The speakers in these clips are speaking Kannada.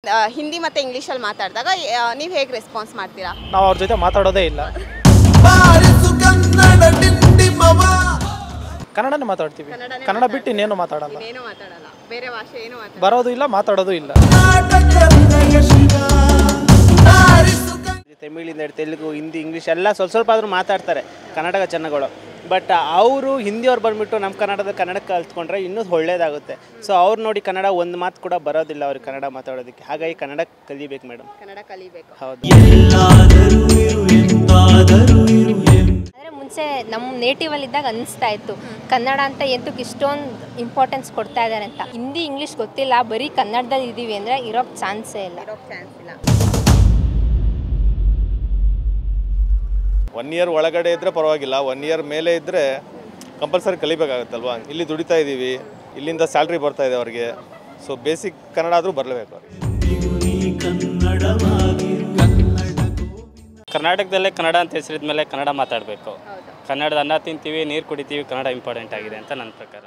ಆ, ಹಿಂದಿ ಮತ್ತು ಇಂಗ್ಲೀಷಲ್ಲಿ ಮಾತಾಡಿದಾಗ ನೀವು ಹೇಗೆ ರೆಸ್ಪಾನ್ಸ್ ಮಾಡ್ತೀರಾ ನಾವು ಅವ್ರ ಜೊತೆ ಮಾತಾಡೋದೇ ಇಲ್ಲ ಬಾರಿಸು ಕನ್ನಡ ಡಿಂಡಿಮವ ಕನ್ನಡನೇ ಮಾತಾಡ್ತೀವಿ ಕನ್ನಡನೇ ಕನ್ನಡ ಬಿಟ್ಟು ಇನ್ನೇನು ಮಾತಾಡಲ್ಲ ಇನ್ನೇನು ಮಾತಾಡಲ್ಲ ಬೇರೆ ಭಾಷೆ ಏನು ಮಾತಾಡಲ್ಲ ಬರೋದು ಇಲ್ಲ ಮಾತಾಡೋದು ಇಲ್ಲ ನಾಟಕ ಹೃದಯ ಶಿವ ಬಾರಿಸು ಕನ್ನಡ ತಮಿಳಿಂದ ಹಿಡ್ದು ತೆಲುಗು ಹಿಂದಿ ಇಂಗ್ಲೀಷ್ ಎಲ್ಲ ಸ್ವಲ್ಪ ಸ್ವಲ್ಪ ಆದರೂ ಮಾತಾಡ್ತಾರೆ ಕನ್ನಡ ಜನಗಳು ಬಟ್ ಅವರು ಹಿಂದಿಯವ್ರು ಬಂದ್ಬಿಟ್ಟು ನಮ್ಮ ಕನ್ನಡದ ಕನ್ನಡ ಕಲ್ತ್ಕೊಂಡ್ರೆ ಇನ್ನೂ ಒಳ್ಳೇದಾಗುತ್ತೆ ಸೊ ಅವ್ರು ನೋಡಿ ಕನ್ನಡ ಒಂದು ಮಾತು ಕೂಡ ಬರೋದಿಲ್ಲ ಅವ್ರಿಗೆ ಕನ್ನಡ ಮಾತಾಡೋದಕ್ಕೆ ಹಾಗಾಗಿ ಕನ್ನಡ ಕಲಿಬೇಕು ಮೇಡಮ್ ಕನ್ನಡ ಕಲಿಬೇಕು ಹೌದು ಅಂದರೆ ಮುಂಚೆ ನಮ್ಮ ನೇಟಿವಲ್ಲಿ ಇದ್ದಾಗ ಅನಿಸ್ತಾ ಇತ್ತು ಕನ್ನಡ ಅಂತ ಎಂತಕ್ಕೆ ಇಷ್ಟೊಂದು ಇಂಪಾರ್ಟೆನ್ಸ್ ಕೊಡ್ತಾ ಇದ್ದಾರೆ ಅಂತ ಹಿಂದಿ ಇಂಗ್ಲೀಷ್ ಗೊತ್ತಿಲ್ಲ ಬರೀ ಕನ್ನಡದಲ್ಲಿ ಇದ್ದೀವಿ ಅಂದರೆ ಇರೋಕ್ಕೆ ಚಾನ್ಸೇ ಇಲ್ಲ ಚಾನ್ಸ್ ಇಲ್ಲ ಒನ್ ಇಯರ್ ಒಳಗಡೆ ಇದ್ದರೆ ಪರವಾಗಿಲ್ಲ ಒನ್ ಇಯರ್ ಮೇಲೆ ಇದ್ದರೆ ಕಂಪಲ್ಸರಿ ಕಲಿಬೇಕಾಗತ್ತಲ್ವಾ ಇಲ್ಲಿ ದುಡಿತಾ ಇದ್ದೀವಿ ಇಲ್ಲಿಂದ ಸ್ಯಾಲ್ರಿ ಬರ್ತಾ ಇದೆ ಅವ್ರಿಗೆ ಸೊ ಬೇಸಿಕ್ ಕನ್ನಡ ಆದರೂ ಬರಲೇಬೇಕು ಅವ್ರಿಗೆ ಕರ್ನಾಟಕದಲ್ಲೇ ಕನ್ನಡ ಅಂತ ಹೆಸರಿದ ಮೇಲೆ ಕನ್ನಡ ಮಾತಾಡಬೇಕು ಕನ್ನಡದ ಅನ್ನ ತಿಂತೀವಿ ನೀರು ಕುಡಿತೀವಿ ಕನ್ನಡ ಇಂಪಾರ್ಟೆಂಟ್ ಆಗಿದೆ ಅಂತ ನನ್ನ ಪ್ರಕಾರ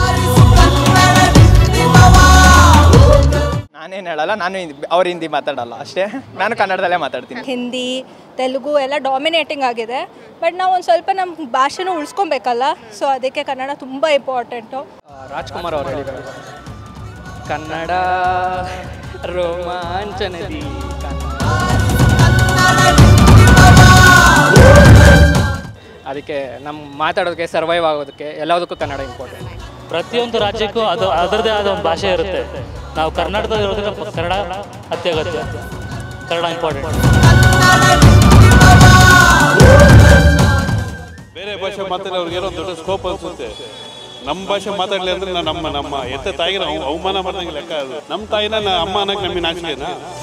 ನಾನೇನು ಹೇಳಲ್ಲ ನಾನು ಹಿಂದಿ ಅವ್ರ ಹಿಂದಿ ಮಾತಾಡಲ್ಲ ಅಷ್ಟೇ ನಾನು ಕನ್ನಡದಲ್ಲೇ ಮಾತಾಡ್ತೀನಿ ಹಿಂದಿ ತೆಲುಗು ಎಲ್ಲ ಡಾಮಿನೇಟಿಂಗ್ ಆಗಿದೆ ಬಟ್ ನಾವು ಒಂದು ಸ್ವಲ್ಪ ನಮ್ಮ ಭಾಷೆನೂ ಉಳಿಸ್ಕೊಬೇಕಲ್ಲ ಸೊ ಅದಕ್ಕೆ ಕನ್ನಡ ತುಂಬ ಇಂಪಾರ್ಟೆಂಟು ರಾಜ್ಕುಮಾರ್ ಅವರು ಹೇಳಿದ್ದಾರೆ ಕನ್ನಡ ರೋಮಾಂಚನದಿ ಅದಕ್ಕೆ ನಮ್ಮ ಮಾತಾಡೋದಕ್ಕೆ ಸರ್ವೈವ್ ಆಗೋದಕ್ಕೆ ಎಲ್ಲದಕ್ಕೂ ಕನ್ನಡ ಇಂಪಾರ್ಟೆಂಟ್ ಪ್ರತಿಯೊಂದು ರಾಜ್ಯಕ್ಕೂ ಅದು ಅದರದೇ ಆದ ಒಂದು ಭಾಷೆ ಇರುತ್ತೆ ನಾವು ಕರ್ನಾಟಕದಲ್ಲಿ ಇರೋದ್ರಿಂದ ಕನ್ನಡ ಅತ್ಯಗತ್ಯ ಕನ್ನಡ ಇಂಪಾರ್ಟೆಂಟ್ ಬೇರೆ ಭಾಷೆ ಮಾತಾಡಿ ಅವ್ರಿಗೆ ಏನೋ ದೊಡ್ಡ ಸ್ಕೋಪ್ ಅನ್ಸುತ್ತೆ ನಮ್ಮ ಭಾಷೆ ಮಾತಾಡಲಿ ಅಂದ್ರೆ ನಾವು ನಮ್ಮ ನಮ್ಮ ಎತ್ತ ತಾಯಿಗೆ ನಾವು ಅವಮಾನ ಮಾಡ್ದಂಗೆ ಲೆಕ್ಕ ಅದು ನಮ್ಮ ತಾಯಿನ ನಾ ಅಮ್ಮ ಅನ್ನಕ್ಕೆ ನಮಗೆ ನಾಚಿಕೆನಾ